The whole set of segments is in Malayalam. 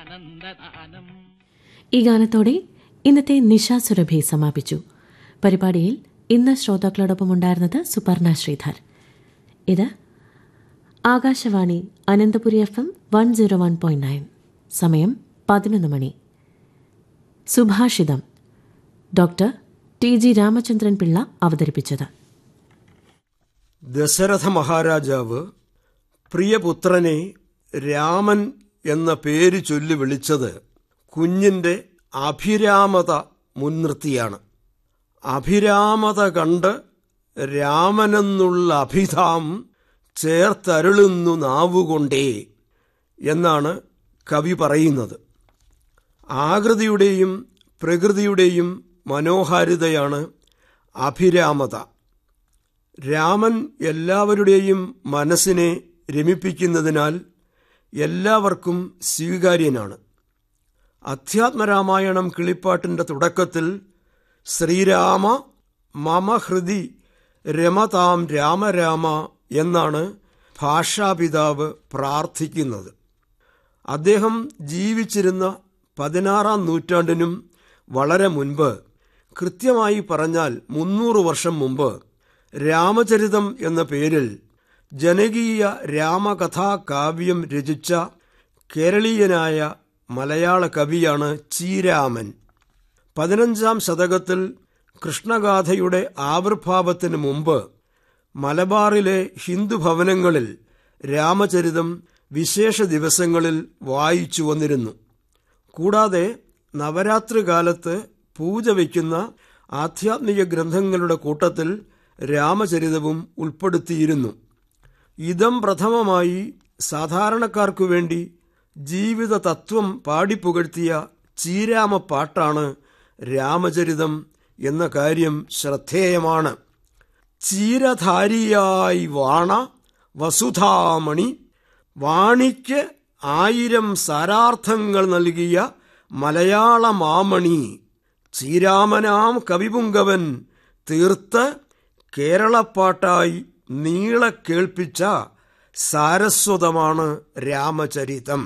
ആനന്ദദാനം ഈ ഗാനത്തോടെ ഇന്നത്തെ നിശാ സുരഭി സമാപിച്ചു പരിപാടിയിൽ ഇന്ന് ശ്രോതാക്കളോടൊപ്പം ഉണ്ടായിരുന്നത് സുപർണ ശ്രീധർ ഇത് Akashvani Ananthapuri F M one zero one point nine സമയം പതിനൊന്ന് മണി സുഭാഷിതം doctor T G Ramachandran Pillai അവതരിപ്പിച്ചത് ദശരഥ മഹാരാജാവ് പ്രിയപുത്രനെ രാമൻ എന്ന പേര് ചൊല്ലി വിളിച്ചത് കുഞ്ഞിന്റെ അഭിരാമത മുൻനിർത്തിയാണ് അഭിരാമത കണ്ട് രാമനെന്നുള്ള അഭിധാം ചേർത്തരുളുന്നു നാവുകൊണ്ടേ എന്നാണ് കവി പറയുന്നത് ആകൃതിയുടെയും പ്രകൃതിയുടെയും മനോഹാരിതയാണ് അഭിരാമത രാമൻ എല്ലാവരുടെയും മനസ്സിനെ രമിപ്പിക്കുന്നതിനാൽ എല്ലാവർക്കും സ്വീകാര്യനാണ് അധ്യാത്മരാമായണം കിളിപ്പാട്ടിന്റെ തുടക്കത്തിൽ ശ്രീരാമ മമ ഹൃദി രമതാം രാമരാമ എന്നാണ് ഭാഷാപിതാവ് പ്രാർത്ഥിക്കുന്നത് അദ്ദേഹം ജീവിച്ചിരുന്ന പതിനാറാം നൂറ്റാണ്ടിനും വളരെ മുൻപ് കൃത്യമായി പറഞ്ഞാൽ മുന്നൂറ് വർഷം മുമ്പ് രാമചരിതം എന്ന പേരിൽ ജനകീയ രാമകഥാകാവ്യം രചിച്ച കേരളീയനായ മലയാള കവിയാണ് ചീരാമൻ പതിനഞ്ചാം ശതകത്തിൽ കൃഷ്ണഗാഥയുടെ ആവിർഭാവത്തിന് മുമ്പ് മലബാറിലെ ഹിന്ദു ഭവനങ്ങളിൽ രാമചരിതം വിശേഷ ദിവസങ്ങളിൽ വായിച്ചു വന്നിരുന്നു കൂടാതെ നവരാത്രി കാലത്ത് പൂജ വയ്ക്കുന്ന ആധ്യാത്മിക ഗ്രന്ഥങ്ങളുടെ കൂട്ടത്തിൽ രാമചരിതവും ഉൾപ്പെടുത്തിയിരുന്നു ഇതം പ്രഥമമായി സാധാരണക്കാർക്കു വേണ്ടി ജീവിത തത്വം പാടിപ്പുകഴ്ത്തിയ ചീരാമ പാട്ടാണ് രാമചരിതം എന്ന കാര്യം ശ്രദ്ധേയമാണ് ചീരധാരിയായി വാണ വസുധാമണി വാണിക്ക് ആയിരം സാരാർത്ഥങ്ങൾ നൽകിയ മലയാള മാമണി ചീരാമനാം കവിപുങ്കവൻ തീർത്ത് കേരളപ്പാട്ടായി നീളെ കേൾപ്പിച്ച സാരസ്വതമാണ് രാമചരിതം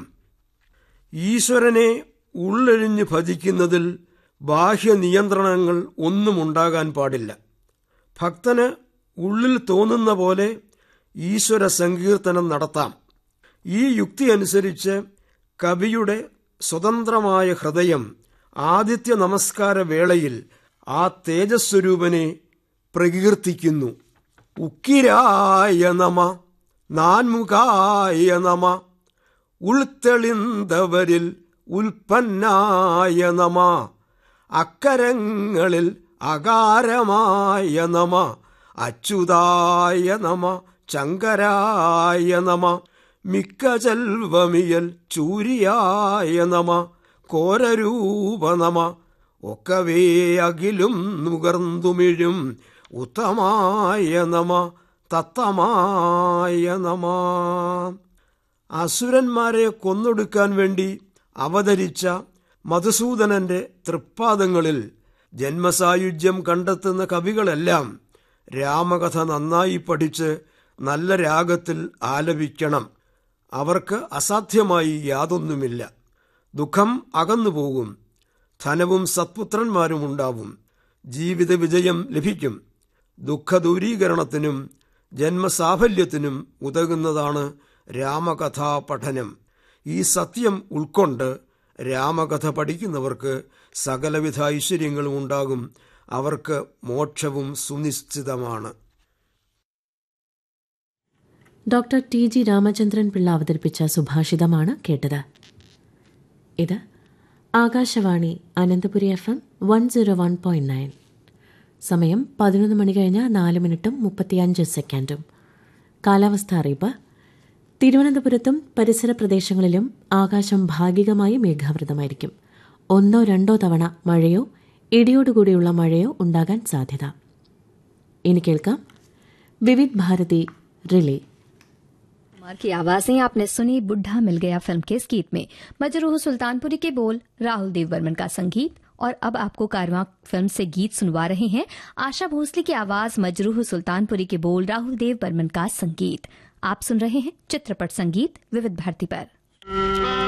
ഈശ്വരനെ ഉള്ളെഴിഞ്ഞ് ഭജിക്കുന്നതിൽ ബാഹ്യ നിയന്ത്രണങ്ങൾ ഒന്നും ഉണ്ടാകാൻ പാടില്ല ഭക്തന് ഉള്ളിൽ തോന്നുന്ന പോലെ ഈശ്വര സങ്കീർത്തനം നടത്താം ഈ യുക്തി അനുസരിച്ച് കവിയുടെ സ്വതന്ത്രമായ ഹൃദയം ആദിത്യ നമസ്കാര വേളയിൽ ആ തേജസ്വരൂപനെ പ്രകീർത്തിക്കുന്നു ഉക്കിരായ നമ നാൻമുഖായ നമ ഉൾത്തെളിന്തവരിൽ ഉൽപ്പന്നായ നമ അക്കരങ്ങളിൽ അകാരമായ നമ അച്യുതായ നമ ശങ്കരായ നമ മിക്ക ചെൽവമിയൽ ചൂരിയായ നമ കോരരൂപ നമ ഒക്കവേ അകിലും നുകർന്നുമിഴും ഉത്തമായ നമ തത്തമായ നമ അസുരന്മാരെ കൊന്നൊടുക്കാൻ വേണ്ടി അവതരിച്ച മധുസൂദനന്റെ തൃപ്പാദങ്ങളിൽ ജന്മസായുജ്യം കണ്ടെത്തുന്ന കവികളെല്ലാം രാമകഥ നന്നായി പഠിച്ച് നല്ല രാഗത്തിൽ ആലപിക്കണം അവർക്ക് അസാധ്യമായി യാതൊന്നുമില്ല ദുഃഖം അകന്നുപോകും ധനവും സത്പുത്രന്മാരും ഉണ്ടാവും ജീവിത വിജയം ലഭിക്കും ദുഃഖദൂരീകരണത്തിനും ജന്മസാഫല്യത്തിനും ഉതകുന്നതാണ് രാമകഥാ പഠനം ഈ സത്യം ഉൾക്കൊണ്ട് രാമകഥ പഠിക്കുന്നവർക്ക് സകലവിധ ഐശ്വര്യങ്ങളും ഉണ്ടാകും അവർക്ക് മോക്ഷവും സുനിശ്ചിതമാണ് doctor T G Ramachandran Pillai അവതരിപ്പിച്ച സുഭാഷിതമാണ് കേട്ടത് ഇത് Akashvani Ananthapuri F M one zero one point nine സമയം പതിനൊന്ന് മണി കഴിഞ്ഞ് നാല് മിനിറ്റും മുപ്പത്തിയഞ്ച് സെക്കൻഡും കാലാവസ്ഥ അറിയിപ്പ് തിരുവനന്തപുരത്തും പരിസര പ്രദേശങ്ങളിലും ആകാശം ഭാഗികമായി മേഘാവൃതമായിരിക്കും ഒന്നോ രണ്ടോ തവണ മഴയോ ഇടിയോടുകൂടിയുള്ള മഴയോ ഉണ്ടാകാൻ സാധ്യത ഇനി കേൾക്കാം വിവിധ് ഭാരതി റിലേ कुमार की आवाजें आपने सुनी बुढ़ा मिल गया फिल्म के इस गीत में मजरूह सुल्तानपुरी के बोल राहुल देव वर्मन का संगीत और अब आपको कारवां फिल्म से गीत सुनवा रहे हैं आशा भोसले की आवाज मजरूह सुल्तानपुरी के बोल राहुल देव बर्मन का संगीत आप सुन रहे हैं चित्रपट संगीत विविध भारती पर